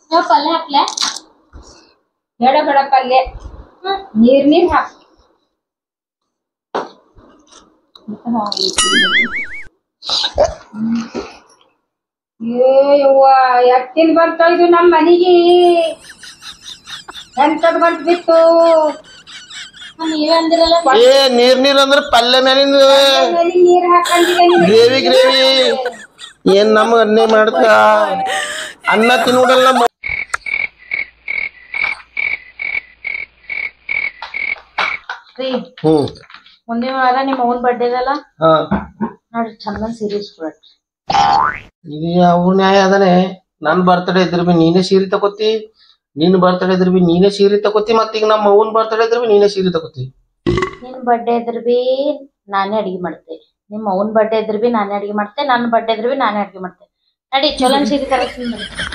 ಯಾವ ಪಲ್ಯ ಹಾಕ್ಲೆ ಬೇಡ ಬೇಡ ಪಲ್ಯ ನೀರ್ ನೀರ್ ಹಾಕ್ ಏ ಯವ್ವ ಎತ್ತಿನ ಬಂತ ಇದು ನಮ್ಮ ಮನೆಗೆ ಎಂತದ್ ಬಂತ ಬಿತ್ತು ನೀವೇ ಅಂದಿರಲ್ಲ ಏ ನೀರ್ ನೀರ್ ಅಂದ್ರ ಪಲ್ಯ ಮೇಲಿಂದ ಮನೆಗ್ ನೀರ್ ಹಾಕೊಂಡಿದೆ ಗ್ರೇವಿ ಗ್ರೇವಿ ಏನ್ ನಮ್ಗ ಅನ್ನೇ ಮಾಡ್ತ ಅನ್ನ ತಿನ್ಬಿಡಲ್ಲ ಮ- ರೀ ಹ್ಮ್ ಮುಂದಿನ ವಾರ ನಿಮ್ಮ ಅವನ್ ಬರ್ಡೇ ಇದಲ್ಲ ಹಾ ನೋಡ್ರಿ ಚಂದನ್ ಸೀರೆ ಕೊಡ್ರಿ ಇದು ಅವ್ರ ನ್ಯಾಯ ಅದನೆ ನನ್ ಬರ್ತಡೇ ಇದ್ರ ಬಿ ನೀನೇ ಸೀರೆ ತಗೋತಿ ನಿನ್ ಬರ್ತಡೇ ಇದ್ರ ಬಿ ನೀನೇ ಸೀರೆ ತಗೋತಿ ಮತ್ತೀಗ ನಮ್ಮ ಅವ್ವನ್ ಬರ್ತಡೇ ಇದ್ರ ಬಿ ನೀನೇ ಸೀರೆ ತಗೋತಿ ನಿನ್ ಬರ್ಡೇ ಇದ್ರ ಬಿ ನಾನೇ ಅಡಿಗೆ ಮಾಡ್ತೆ ನಿಮ್ಮ ಅವನ್ ಬರ್ಡೇ ಇದ್ರ ಬಿ ನಾನೇ ಅಡಿಗೆ ಮಾಡ್ತೆ ನನ್ನ ಬರ್ಡೇ ಇದ್ರ ಬಿ ನಾನೇ ಅಡಿಗೆ ಮಾಡ್ತೆ ನಡಿ ಚಲೋ ಸೀರೆ ತರಸ್ತೀನಿ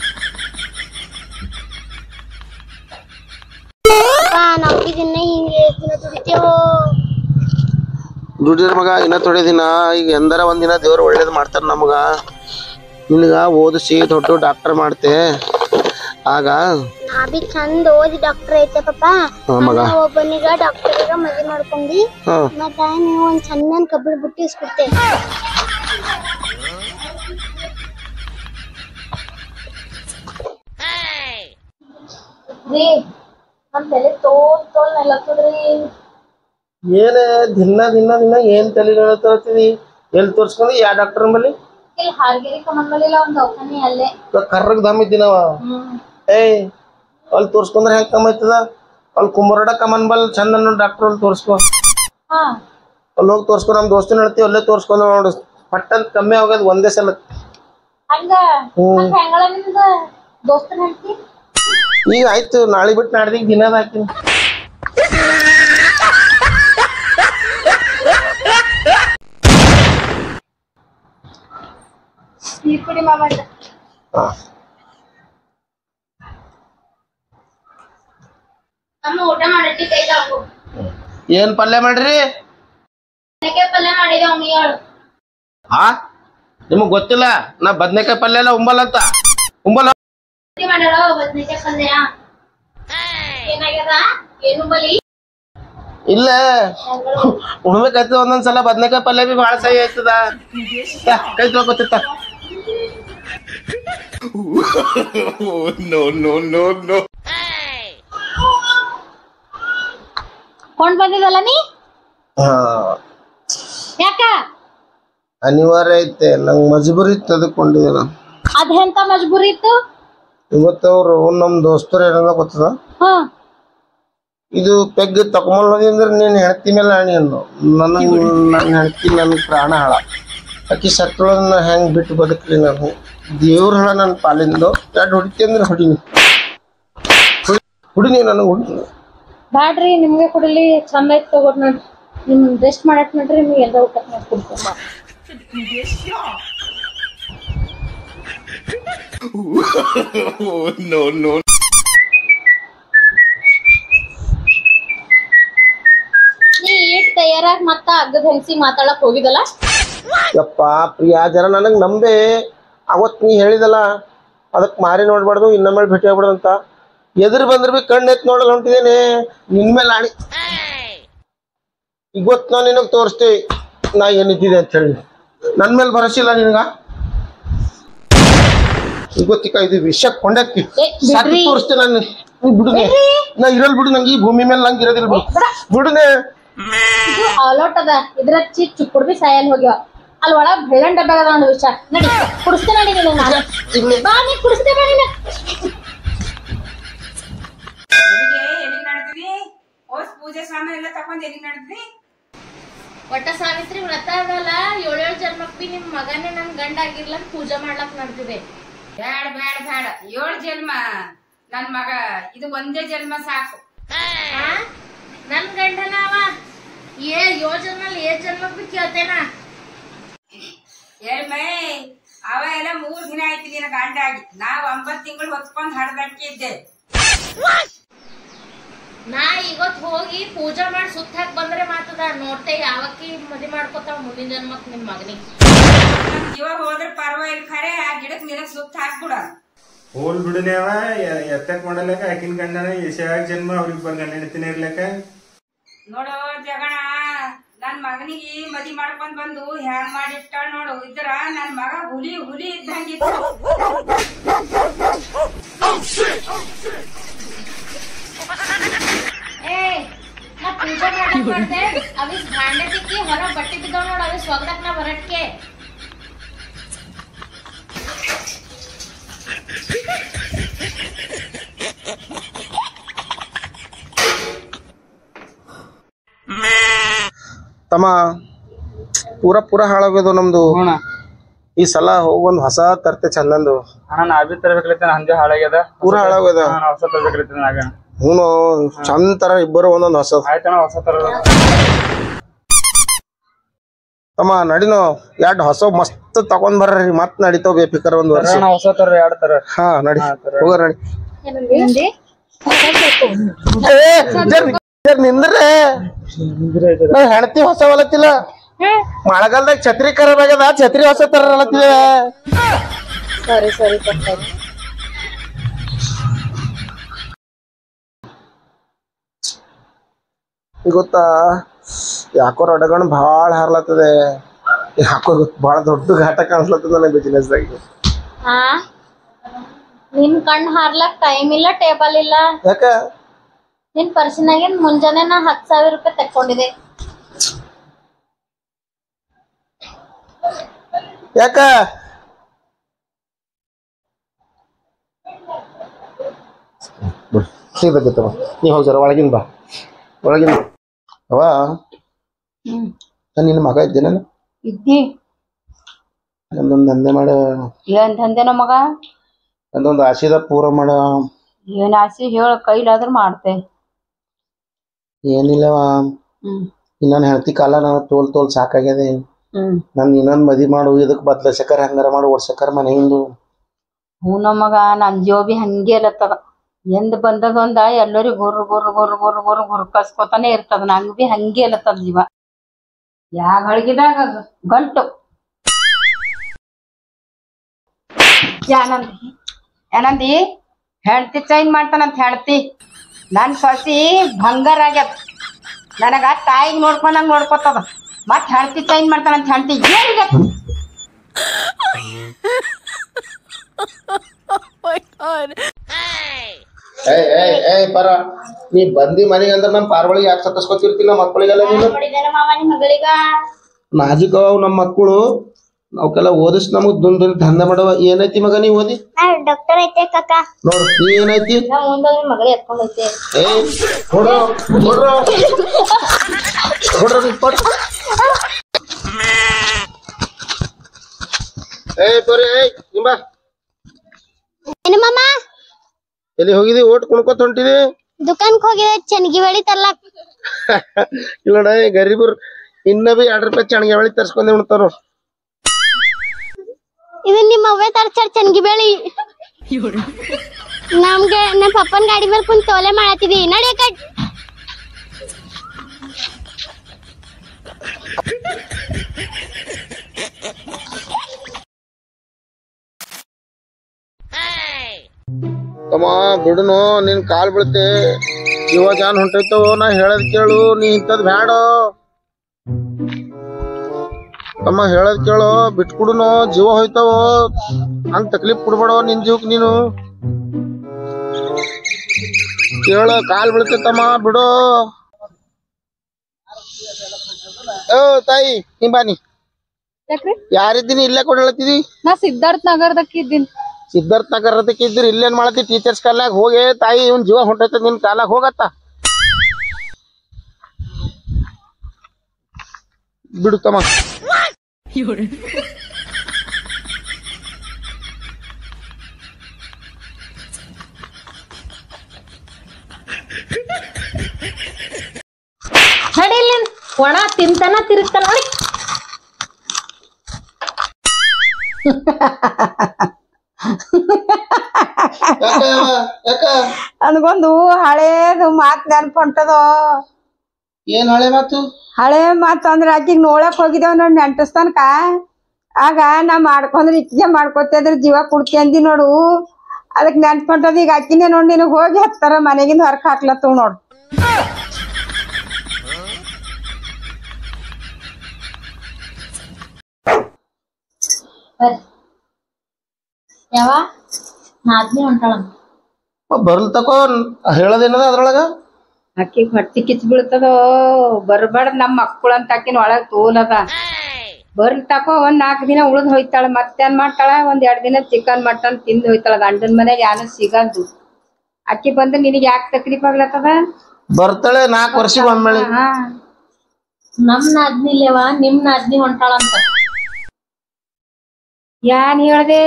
ನಾಲ್ಕು ದಿನ ಹಿಂಗೆ ದಿನ ದುಡಿತೇವೋ ದುಡಿದ್ರ ಮಗ ಇನ್ನ ತೊಡೆ ದಿನ ಈಗ ಎಂದರ ಒಂದಿನ ದೇವ್ರು ಒಳ್ಳೇದ್ ಮಾಡ್ತಾರ ನಮಗ ನಿನಗ ಓದಿಸಿ ದೊಡ್ಡ ಡಾಕ್ಟರ್ ಮಾಡ್ತೆ ಆಗ ನಾ ಬಿ ಚಂದ ಓದಿ ಡಾಕ್ಟರ್ ಐತೆ ಪಾಪ ಹಾ ಮಗ ಒಬ್ಬನಿಗ ಡಾಕ್ಟರ್ಗ ಮದ್ವೆ ಮಾಡ್ಕೊಂಡಿ ಹಾ ಮತ್ತ ನೀವು ಒಂದ್ ಚಂದನ್ ಕಬ್ಬಿಣ ಬುಟ್ಟಿ ಇಸ್ಕೊಡ್ತೆ ರೀ ನಮ್ ತಲೆ ತೋಲ್ ತೋಲ್ ನೆಲತ್ತದ್ರಿ ಏನ ದಿನ ದಿನ ದಿನ ಏನ್ ತಲೆ ಹೇಳ್ತಿದಿ ಎಲ್ಲಿ ತೋರ್ಸ್ಕೊಂಡು ಯಾ ಡಾಕ್ಟರ್ ಬಲ್ಲಿ ಇಲ್ಲಿ ಹಾರ್ಗಿರಿ ಕಮಂಡಲಿಲ್ಲ ಒಂದ್ ದವಾಖಾನಿ ಅಲ್ಲೇ ಕರ್ರಗ್ ದಮ್ ಇದ್ದೀನವ ಹ್ಮ್ ಏಯ್ ಅಲ್ಲಿ ತೋರ್ಸ್ಕೊಂಡ್ರೆ ಹೆಂಗ್ ಕಮ್ಮಿ ಆಯ್ತದ ಅಲ್ಲಿ ಕುಂಬರಡ ಕಮನ್ ಬಲ್ ಚಂದ ಡಾಕ್ಟರ್ ಅಲ್ಲಿ ತೋರ್ಸ್ಕೊ ಹಾ ಅಲ್ಲಿ ಹೋಗಿ ತೋರ್ಸ್ಕೊ ನಮ್ ದೋಸ್ತನ ಹೇಳ್ತೀವಿ ಅಲ್ಲೇ ತೋರ್ಸ್ಕೊಂಡು ನೋಡು ಪಟ್ಟಂತ ಕಮ್ಮಿ ಆಗೋದು ಒಂದೇ ಸಲ ಹಂಗ ಹ್ಮ್. ಹಂಗ ಹೆಂಗಳ ನಿಮ್ದ ದೋಸ್ತನ ಹೇಳ್ತಿ ಈಗ ಆಯ್ತು ನಾಳೆ ಬಿಟ್ಟು ನಾಡ್ದಿಗ್ ದಿನದ ಹಾಕಿನಿ ನೀರ್ ಕುಡಿ ಮಾಮ ಹಾ ನಮ್ಮ ಊಟ ಮಾಡಟ್ಟಿ ಕೈ ತಗೋ ಏನ್ ಪಲ್ಯ ಮಾಡ್ರಿ ಬದನೆಕಾಯಿ ಪಲ್ಯ ಮಾಡಿದೆ ಅವ್ನಿಗೆ ಹೇಳು ಹಾ ನಿಮಗ್ ಗೊತ್ತಿಲ್ಲ ನಾ ಬದ್ನೆಕಾಯಿ ಪಲ್ಯ ಎಲ್ಲ ಉಂಬಲ್ ಅಂತ ಉಂಬಲ್ ರೊಟ್ಟಿ ಮಾಡ್ಯಾಳ ಬದನೆಕಾಯಿ ಪಲ್ಯ ಏನಾಗ್ಯದ ಏನು ಬಲಿ ಇಲ್ಲ ಉಣ್ಬೇಕಾಯ್ತದ ಒಂದೊಂದ್ಸಲ ಬದ್ನೆಕಾಯಿ ಪಲ್ಯ ಬಿ ಭಾಳ ಸಹಿ ಆಯ್ತದ ಯಾ, ಕೈ ತೊಗೊತ್ತಿತ್ತ ಕೊಂಡ್ ಬಂದಿದಲ್ಲ ನೀ ಹಾ ಯಾಕ ಅನಿವಾರ್ಯ ಐತೆ ನಂಗ್ ಮಜಬೂರಿ ಇತ್ತು ಅದಕ್ಕೆ ಕೊಂಡಿದ್ದೆ ನಾನು ಅದೆಂತ ಮಜ್ಬೂರಿ ಇತ್ತು ಇವತ್ತವ್ರು ನಮ್ ದೋಸ್ತರು ಏನದ ಗೊತ್ತದ ಹಾ ಇದು ಪೆಗ್ ತಕೊಂಬಲ್ಲೋದಿ ಅಂದ್ರೆ ನೀನ್ ಹೆಣ್ತಿ ಮೇಲೆ ಹಣಿ ಅಂದು ನನಗ್ ನನ್ನ ಹೆಣ್ತಿ ನನ್ ಪ್ರಾಣ ಹಾಳ ಅಕ್ಕಿ ಸತ್ತಳನ್ನ ಹೆಂಗ್ ಬಿಟ್ಟು ಬದುಕ್ಲಿ ನಾನು ದೇವ್ರ ಹಳ ನನ್ನ ಪಾಲಿಂದು ಎರಡು ಹೊಡಿತಿ ಅಂದ್ರೆ ಹೊಡಿನಿ ಹುಡಿ- ಹುಡಿನಿ ನನಗೆ ಹುಡಿ ಬ್ಯಾಡ್ರಿ ನಿಮ್ಗೆ ಕುಡಿಲಿ ಚಂದ ಐತ್ ತಗೋರ್ ನೋಡ್ರಿ ನಿಮ್ ರೆಸ್ಟ್ ಮಾಡಕ್ ನೋಡ್ರಿ ನಿಮ್ಗೆ ಎಲ್ಲ ಊಟ ಮಾಡ್ಕೊಡ್ತೀನಿ ನೀ ಈಟ್ ತಯಾರಾಗಿ ಮತ್ತ ಅಗ್ಗದ ಹೆಂಗಸಿ ಮಾತಾಡಕ್ ಹೋಗಿದಲ್ಲ ಯಪ್ಪ ಪ್ರಿಯಾ ಜರ ನನಗೆ ನಂಬೆ ಅವತ್ ನೀ ಹೇಳಿದಲ್ಲ ಅದಕ್ಕೆ ಮಾರಿ ನೋಡ್ಬಾರ್ದು ಇನ್ನೊಮ್ಮೆ ಭೇಟಿ ಆಗ್ಬಾರ್ದು ಅಂತ ಎದುರು ಬಂದ್ರೆ ಬಿ ಕಣ್ಣು ಎತ್ತು ನೋಡಲ್ಲ ಹೊಂಟಿದ್ದೇನೆ ನಿನ್ ಮೇಲೆ ಆಣಿ ಈಗ ಗೊತ್ತು ನಾವು ನಿನಗೆ ತೋರಿಸ್ತೀವಿ ನಾ ಏನಿದ್ದಿದೆ ಅಂತ ಹೇಳಿ ನನ್ನ ಮೇಲೆ ಭರವಸೆ ಇಲ್ಲ ನಿನಗ ಈಗ ಗೊತ್ತಿಕ್ಕ ಇದು ವಿಷ ಕೊಂಡಕ್ತಿ ಏ, ಸಾಕಿ ಬಿಡ್ರಿ. ತೋರಿಸ್ತೇನೆ ನಾನು ನೀ ಬಿಡುನೆ ನಾ ಇರಲ್ ಬಿಡು ನಂಗೆ ಈ ಭೂಮಿ ಮೇಲೆ ನಂಗೆ ಇರೋದಿಲ್ಲ ಬಿಡು ಬಿಡುನೆ ಇದು ಆಲೋಟ್ ಅದ ಇದ್ರ ಚಿ ಚುಕ್ಕುಡ್ ಬಿ ಸಾಯಲ್ ಹೋಗ್ಯಾವ ಅಲ್ಲಿ ಒಳಗ್ ಬೆಳ್ಳನ್ ಡಬ್ಬ ಅದ ನೋಡಿ ವಿಷ ನಡಿ ಕುಡಿಸ್ತೇ ನಡಿ ನೀನು ನಾನು ಬಾ ನೀ ಕುಡಿಸ್ತೇ ಬಾ ನೀನು ಎಲ್ಲಿಗೆ ಎಲ್ಲಿಗೆ ನಡೆದ್ರಿ ಹೋಸ್ ಪೂಜೆ ಸಾಮಾನು ಎಲ್ಲ ತಕೊಂಡ್ ಎಲ್ಲಿಗೆ ನಡೆದ್ರಿ ಒಟ್ಟ ಸಾವಿತ್ರಿ ವ್ರತ ಅದಲ್ಲ ಏಳೇಳು ಜನ್ಮಕ್ ಬಿ ನಿಮ್ ಮಗನೇ ನನ್ ಗಂಡ ಆಗಿರ್ಲಂತ ಪೂಜೆ ಮಾಡ್ಲಕ್ ನಡ್ದಿದೆ ಬ್ಯಾಡ ಬ್ಯಾಡ ಬ್ಯಾಡ ಏಳ್ ಜನ್ಮ ನನ್ ಮಗ ಇದು ಒಂದೇ ಜನ್ಮ ಸಾಕು ಆ? ನನ್ ಗಂಡನ ಅವ ಏ ಏಳ್ ಜನ್ಮಲ್ಲಿ ಏಳ್ ಜನ್ಮಕ್ ಬಿ ಕೇಳ್ತೇನ ಹೇಳ್ಮೈ ಅವ ಎಲ್ಲ ಮೂರ್ ದಿನ ಆಯ್ತು ನಿನ್ನ ಗಂಡ ಆಗಿ ನಾವ್ ಒಂಬತ್ ತಿಂಗಳು ಹೊತ್ಕೊಂಡ್ ಹಡ್ದಟ್ಟಿದ್ದೆ ನಾ ಇವತ್ ಹೋಗಿ ಪೂಜಾ ಮಾಡಿ ಸುತ್ತ ಹಾಕ್ ಬಂದ್ರೆ ಮಾತದ ನೋಡ್ತೆ ಯಾವಕ್ಕಿ ಮದಿ ಮಾಡ್ಕೊತಾವ ಮುಂದಿನ ಜನ್ಮಕ್ ನಿಮ್ ಮಗನಿಗೆ ನಮ್ ಜೀವ ಹೋದ್ರ ಪರ್ವ ಇಲ್ಲ ಖರೆ ಆ ಗಿಡಕ್ ನಿನಗ್ ಸುತ್ತ ಹಾಕ್ಬಿಡ ಹೋಲ್ ಬಿಡನೇವ ಎತ್ತಕ್ ಮಾಡಲಕ್ಕ ಆಕಿನ ಗಂಡನ ಎಸೆಯಾಗ ಜನ್ಮ ಅವ್ರಿಗೆ ಬಂದ್ ಗಂಡ ಹೆಂಡತಿನ ಇರ್ಲಕ್ಕ ನೋಡು ಜಗಣ ನನ್ ಮಗನಿಗೆ ಮದಿ ಮಾಡ್ಕೊಂಡ್ ಬಂದು ಹ್ಯಾಂಗ್ ಮಾಡಿಟ್ಟಾಳ ನೋಡು ಇದ್ರ ನನ್ ಮಗ ಹುಲಿ ಹುಲಿ ಇದ್ದಂಗಿತ್ತು ಏ ನಾ ಪೂಜೆ ಮಾಡಕ್ ಬರ್ದೆ ಅವಿಸ್ ಭಾಂಡೆ ತಿಕ್ಕಿ ಹೊರಗ್ ಬಟ್ಟೆ ಬಿದ್ದಾವ್ ನೋಡ್ ಅವಿಸ್ ಒಗ್ದಕ್ ನಾ ಬರಟ್ಕೆ ತಮ್ಮ ಪೂರ ಪೂರ ಹಾಳಾಗೋದು ನಮ್ದು ಈ ಸಲ ಹೋಗ್ ಒಂದ್ ಹೊಸ ತರ್ತೆ ಚಂದಂದು ಅಣ್ಣ ನಾ ಬಿ ತರ್ಬೇಕಲತ್ತ ಹಂಗೆ ಹಾಳಾಗ್ಯದ ಪೂರ ಹಾಳಾಗೋದ ನಾ ಹೊಸ ತರ್ಬೇಕಲತ್ತ ನಾಗ ಹ್ಞೂ ಚಂದ ತರ ಇಬ್ಬರು ಒಂದೊಂದ್ ಹೊಸ ಆಯ್ತಣ್ಣ ಹೊಸ ತರ ತಮ್ಮ ನಡಿನೋ ಎರಡ್ ಹೊಸ ಮಸ್ತ್ ತಗೊಂಡ್ ಬರ್ರಿ ಮತ್ ನಡಿತಾವ್ ಬೇಪಿಕರ್ ಒಂದ್ ವರ್ಷ ಅಣ್ಣ ಹೊಸ ತರ ಎರಡ್ ತರ ಹಾ ನಡಿ ಹೋಗ ನಡಿ ಏನಂದಿ ಏ, ಜರ್ ಜರ್ ನಿಂದ್ರೆ ನಾ ಹೆಣ್ತಿ ಹೊಸ ಹೊಲತ್ತಿಲ್ಲ ಮಳೆಗಾಲದಾಗ ಛತ್ರಿ ಖರಾಬ್ ಆಗ್ಯದ ಛತ್ರಿ ಹೊಸ ತರ ಹೊಲತ್ತಿದೆ ಸರಿ ಸರಿ ಬರ್ತಾರೆ ಈಗ ಗೊತ್ತಾ ಯಾಕೋ ರೊಡಗಣ್ ಭಾಳ ಹಾರ್ಲತ್ತದೆ ಯಾಕೋ ಗೊತ್ತ ಭಾಳ ದೊಡ್ಡ ಘಾಟ ಕಾಣಿಸ್ಲತ್ತದ ನನಗೆ ಬಿಸಿನೆಸ್ದಾಗ ಹಾ ನಿನ್ ಕಣ್ ಹಾರ್ಲಕ್ ಟೈಮ್ ಇಲ್ಲ ಟೇಬಲ್ ಇಲ್ಲ ಯಾಕ ನಿನ್ ಪರ್ಸಿನಾಗಿನ್ ಮುಂಜಾನೆ ನಾ ಹತ್ ಸಾವಿರ ರೂಪಾಯಿ ತಕ್ಕೊಂಡಿದೆ ಯಾಕ ಸಿಗ್ಬೇಕಿತ್ತವ ನೀ ಹೋಗಿ ಜರ ಒಳಗಿನ ಬಾ ಒಳಗಿನ ಅವ ನಾನು ನಿನ್ನ ಮಗ ಇದ್ದೇನೆ ಇದ್ದಿ ನಂದೊಂದು ದಂಧೆ ಮಾಡ ಏನ್ ದಂಧೆನ ಮಗ ನಂದೊಂದು ಆಶೀದ ಪೂರ ಮಾಡ ಏನ್ ಆಸೆ ಹೇಳ ಕೈಲಾದ್ರ ಮಾಡ್ತೆ ಏನಿಲ್ಲವ ಹ್ಮ್ ಇನ್ನೊಂದು ಹೆಣ್ತಿ ಕಾಲ ನಾನು ತೋಲ್ ತೋಲ್ ಸಾಕಾಗ್ಯದೆ ಹ್ಮ್ ನನ್ ಇನ್ನೊಂದ್ ಮದಿ ಮಾಡು ಇದಕ್ ಬದ್ಲಸಕರ ಹಂಗಾರ ಮಾಡು ಓಡ್ಸಕರ ಮನೆಯಿಂದು ಹೂನ ಮಗ ನನ್ ಜೀವ ಬಿ ಹಂಗೆ ಇರತ್ತದ ಎಂದ್ ಬಂದದೊಂದ ಎಲ್ಲರಿಗೂ ಗುರ್ ಗುರ್ ಗುರ್ ಗುರ್ ಗುರ್ ಗುರ್ ಕಸ್ಕೊತಾನೆ ಇರ್ತದ ನಂಗ್ ಬಿ ಹಂಗೆ ಇಲ್ಲತ್ತದ ಜೀವ ಯಾವ ಹಳಗಿದಾಗ ಗಂಟು ಏನಂದಿ ಏನಂದಿ ಹೆಂಡ್ತಿ ಚೈನ್ ಮಾಡ್ತಾನಂತ ಹೆಂಡ್ತಿ ನನ್ ಸೊಸಿ ಬಂಗಾರ ಆಗ್ಯದ ನನಗ ತಾಯಿಗ್ ನೋಡ್ಕೊಂಡಂಗ್ ನೋಡ್ಕೊತದ ಮತ್ ಹೆಂಡ್ತಿ ಚೈನ್ ಮಾಡ್ತಾನಂತ ಹೆಂಡ್ತಿ ಏನಿದೆ ಏಯ್ ಏಯ್ ಏಯ್ ಪರ ನೀ ಬಂದಿ ಮನೆಗೆ ಅಂದ್ರೆ ನಮ್ ಪಾರ್ವಳಿಗೆ ಯಾಕೆ ಸತ್ತಿಸ್ಕೊತಿರ್ತೀನಿ ನಮ್ಮ ಮಕ್ಕಳಿಗೆಲ್ಲ ನೀನು ಮಾಡಿದಾರ ಮಾವ ನಿಮ್ ಮಗಳಿಗ ನಾಜಿಕ ಅವ್ ನಮ್ಮ ಮಕ್ಕಳು ಅವಕ್ಕೆಲ್ಲ ಓದಿಸ್ ನಮಗ್ ದುಂದು ದಂಧೆ ಮಾಡವ ಏನೈತಿ ಮಗ ನೀ ಓದಿ ಡಾಕ್ಟರ್ ಐತೆ ಕಾಕ ನೋಡ್ ನೀ ಏನೈತಿ ನಾ ಮುಂದೆ ನಿಮ್ ಮಗಳು ಎತ್ಕೊಂಡೈತೆ ಏಯ್ ನೋಡ್ರೋ ನೋಡ್ರೋ ನೋಡ್ರೋ ನೀ ಕೊಟ್. ಏಯ್ ತೋರಿ ಏಯ್ ನಿಂಬ ಏನು ಮಾಮ ಎಲ್ಲಿ ಹೋಗಿದಿ ಓಟ್ ಕುಣ್ಕೋತ ಹೊಂಟಿದಿ ದುಕಾನ್ಕ್ ಹೋಗಿದೆ ಚನ್ಗಿ ಬಳಿ ತರ್ಲಾಕ್ ಇಲ್ಲ ನೋಡ ಈ ಗರೀಬರು ಇನ್ನ ಬಿ ಎರಡ್ ರೂಪಾಯಿ ಚಣಿಗೆ ಬಳಿ ತರ್ಸ್ಕೊಂಡ್ ಉಣ್ತಾರ ಇದು ನಿಮ್ಮ ಅವ್ವೆ ತರ್ಸಾರ ಚನ್ಗಿ ಬೇಳಿ ನಮ್ಗೆ ನಮ್ಮ ಪಪ್ಪನ್ ಗಾಡಿ ಮೇಲೆ ಕುಂತ್ ತೋಲೆ ಮಾಡತ್ತಿದಿ ನಡಿ ಕಟ್ ತಮ್ಮ ಬಿಡುನು ನಿನ್ ಕಾಲ್ ಬೀಳ್ತೆ ಜೀವ ಜಾನ್ ಹೊಂಟೈತವ ನಾ ಹೇಳದ್ ಕೇಳು ನೀ ಇಂಥದ್ ಬ್ಯಾಡ ತಮ್ಮ ಹೇಳದ್ ಕೇಳು ಬಿಟ್ಕೊಡುನು ಜೀವ ಹೋಯ್ತಾವ ಹಂಗ್ ತಕ್ಲೀಫ್ ಕೊಡ್ಬೇಡ ನಿನ್ ಜೀವಕ್ ನೀನು ಕೇಳ ಕಾಲ್ ಬೀಳ್ತೆ ತಮ್ಮ ಬಿಡು ಓ ತಾಯಿ ಹಿಂಬಾನಿ ಯಾರಿದ್ದೀನಿ ಇಲ್ಲೇ ಕೊಡಲತ್ತಿದಿ ನಾ ಸಿದ್ಧಾರ್ಥ್ ನಗರದಕ್ಕೆ ಇದ್ದೀನಿ ಸಿದ್ಧಾರ್ಥ ನಗರದಕ್ಕೆ ಇದ್ರಿ ಇಲ್ಲೇನ್ ಮಾಡತ್ತಿ ಟೀಚರ್ಸ್ ಕಾಲಾಗ ಹೋಗಿ ತಾಯಿ ಇವ್ನ್ ಜೀವ ಹೊಂಟೈತೆ ನಿನ್ ಕಾಲಾಗ ಹೋಗತ್ತ ಬಿಡು ತಮ್ಮ ನಡಿ ಇಲ್ಲಿ ಒಣ ತಿಂತಾನ ತಿರುಗ್ತಾನ ನೋಡಿ ಯಾಕ ಯಾಕ ನನಗೊಂದು ಹಳೇದು ಮಾತ್ ನೆನ್ಪ್ ಹೊಂಟದೋ ಏನ್ ಹಳೆ ಮಾತು ಹಳೆ ಮಾತು ಅಂದ್ರೆ ಆಕಿಗ್ ನೋಡಕ್ ಹೋಗಿದ್ದೇವ್ ನೋಡ್ ನೆಂಟಸ್ತನಕ ಆಗ ನಾ ಮಾಡ್ಕೊಂಡ್ರೆ ಇಚ್ಛೆ ಮಾಡ್ಕೊತಿದ್ರ ಜೀವ ಕೊಡ್ತಿ ಅಂದಿ ನೋಡು ಅದಕ್ ನೆನ್ಸ್ಕೊಂಡದ ಈಗ ಅಕ್ಕಿನೇ ನೋಡ್ ನಿನಗ್ ಹೋಗಿ ಹತ್ತಾರ ಮನೆಗಿಂದ ಹೊರಕ್ ಹಾಕ್ಲತ್ತವ್ ನೋಡ್ ಬರ್ರಿ ಯಾವ ನಾದ್ನಿ ಹೊಂಟಾಳಂತ ಬರ್ಲ್ ತಕೋ ಹೇಳೋದೇನದ ಅದ್ರೊಳಗ ಅಕ್ಕಿಗ್ ಹೊಟ್ಟಿ ಕಿಚ್ ಬೀಳ್ತದೋ ಬರ್ಬಾರ್ದ್ ನಮ್ ಮಕ್ಕಳು ಅಂತ ಅಕ್ಕಿನ ಒಳಗ್ ತೋಲದ ಬರ್ಲ್ ತಕೋ ಒಂದ್ ನಾಲ್ಕ್ ದಿನ ಉಳ್ದ್ ಹೋಯ್ತಾಳ ಮತ್ತೇನ್ ಮಾಡ್ತಾಳ ಒಂದ್ ಎರಡ್ ದಿನ ಚಿಕನ್ ಮಟನ್ ತಿಂದ್ ಹೋಯ್ತಾಳ ಗಂಡನ್ ಮನೆಗ್ ಯಾನು ಸಿಗಲ್ದು ಅಕ್ಕಿ ಬಂದ್ರೆ ನಿನಗ್ ಯಾಕೆ ತಕ್ಲೀಫ್ ಆಗ್ಲತ್ತದ ಬರ್ತಾಳೆ ನಾಲ್ಕು ವರ್ಷಕ್ಕೆ ಒಮ್ಮೆಳಿ ಹಾ ನಮ್ ನಾದ್ನಿ ಇಲ್ಲೇವ ನಿಮ್ ನಾದ್ನಿ ಹೊಂಟಾಳಂತ ಯಾನ್ ಹೇಳ್ದೆ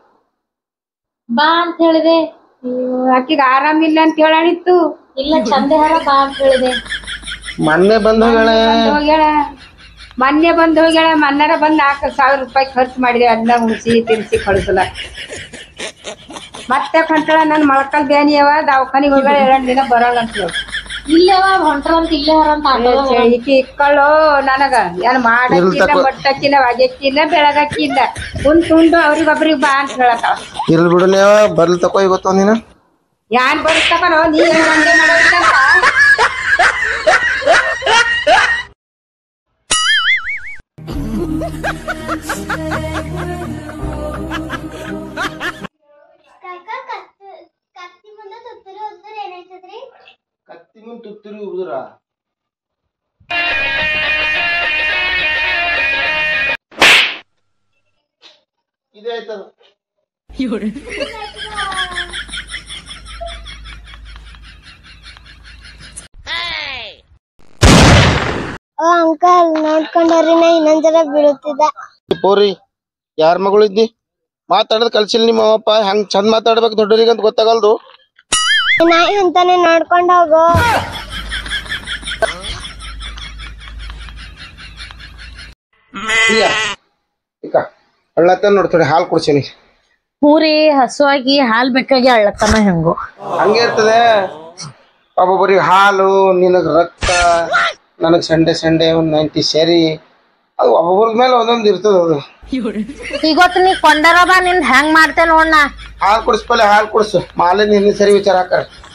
ಬಾ ಅಂತ ಹೇಳಿದೆ ಆಕಿಗ್ ಆರಾಮಿಲ್ಲ ಅಂತ ಹೇಳಾಣಿತ್ತು ಇಲ್ಲ ಚಂದೇಹಾರ ಬಾ ಅಂತ ಹೇಳಿದೆ ಮೊನ್ನೆ ಬಂದ ಹೇಳೆ ಬಂದ್ ಹೋಗ್ಯಾಳ ಮೊನ್ನೆ ಬಂದ್ ಹೋಗ್ಯಾಳ ಮನ್ನಾರ ಬಂದ್ ನಾಲ್ಕು ಸಾವಿರ ರೂಪಾಯಿ ಖರ್ಚು ಮಾಡಿದೆ ಅದನ್ನ ಉಣಿಸಿ ತಿನ್ಸಿ ಕಳಿಸಲ ಮತ್ತೆ ಹೊಂಟಳ ನನ್ ಮೊಳಕಲ್ ಬ್ಯಾನಿ ಅವ ದವಾಖಾನಿಗೆ ಹೋಗ್ಯಾಳ ಎರಡ್ ದಿನ ಬರೋಲ್ಲ ಅಂತ ಹೇಳಿ ಇಲ್ಲೇವ ಹೊಂಟ್ರಂತ ಇಲ್ಲೇ ಹರಂತ ಆಟೋ ಈಕಿ ಇಕ್ಕಳು ನನಗ ಏನ್ ಮಾಡಕ್ಕಿಲ್ಲ ತಕೋ. ಮಟ್ಟಕ್ಕಿಲ್ಲ ಒಗೆಕ್ಕಿಲ್ಲ ಬೆಳಗಕ್ಕಿಲ್ಲ ಕುಂತ್ ಉಂಡು ಅವ್ರಿಗೊಬ್ರಿಗೆ ಬಾ ಅಂತ ಹೇಳತ್ತಾಳ ಇರ್ಲಿ ಬಿಡು ನೀವ ಬರ್ಲ್ ತಕೋ ಇವತ್ತು ಒಂದಿನ ಯಾನ್ ಬರುತ್ತಕನೋ ನೀ ಏನ್ ಹಂಗೆ ಮಾಡೋದಿಲ್ಲಂತ ಕತ್ತಿ ಮುಂದೆ ತುತ್ತೂರಿ ಹೋದ್ರೆ ಏನಾಯ್ತದ್ರಿ ಕತ್ತಿ ಮುಂದ್ ತುತ್ತೂರಿ ಉಗುದ್ರ ಇದೇ ಆಯ್ತದ ಓ ಅಂಕಲ್ ನೋಡ್ಕೊಂಡವ್ರಿ ನಾ ಇನ್ನೊಂದ್ಸಲ ಬೀಳುತ್ತಿದ್ದ ಪೋರಿ ಯಾರ ಮಗಳು ಇದ್ದಿ ಮಾತಾಡೋದ್ ಕಲ್ಸಿಲ್ಲ ನಿಮ್ಮ ಅವಪ್ಪ ಹೆಂಗ್ ಚಂದ ಮಾತಾಡ್ಬೇಕು ದೊಡ್ಡರಿಗೆ ಅಂತ ಗೊತ್ತಾಗಲ್ದು ನಾಯಿ ಅಂತಾನೆ ನೋಡ್ಕೊಂಡ್ ಹೋಗು ಈಗ ಅಳ್ಳತ್ತ ನೋಡ್ತಾರೆ ಹಾಲು ಕುಡ್ಸೀನಿ ಹೂರಿ ಹಸುವಾಗಿ ಹಾಲ್ ಬೇಕಾಗಿ ಅಳ್ಳತ್ತನ ಹೆಂಗೋ ಹಂಗೆ ಇರ್ತದೆ ಒಬ್ಬೊಬ್ಬರಿಗೆ ಹಾಲು ನಿನಗ್ ರಕ್ತ ನನಗ್ ಸಂಡೆ ಸಂಡೆ ಒಂದ್ ನೈಂಟಿ ಸೇರಿ ಅದು ಒಬ್ಬೊಬ್ಬರ ಮೇಲೆ ಒಂದೊಂದು ಇರ್ತದ ಅದು ಇವತ್ತು ನೀ ಕೊಂಡರ ಬಾ ನಿಂದ್ ಹೆಂಗ್ ಮಾಡ್ತೇ ನೋಡ್ನ ಹಾಲು ಕುಡಿಸ್ಪಲೆ ಹಾಲು ಕುಡಿಸು ಮಾಲಿನ ಹಿಂದಿನ ಸರಿ ವಿಚಾರ ಹಾಕಾರ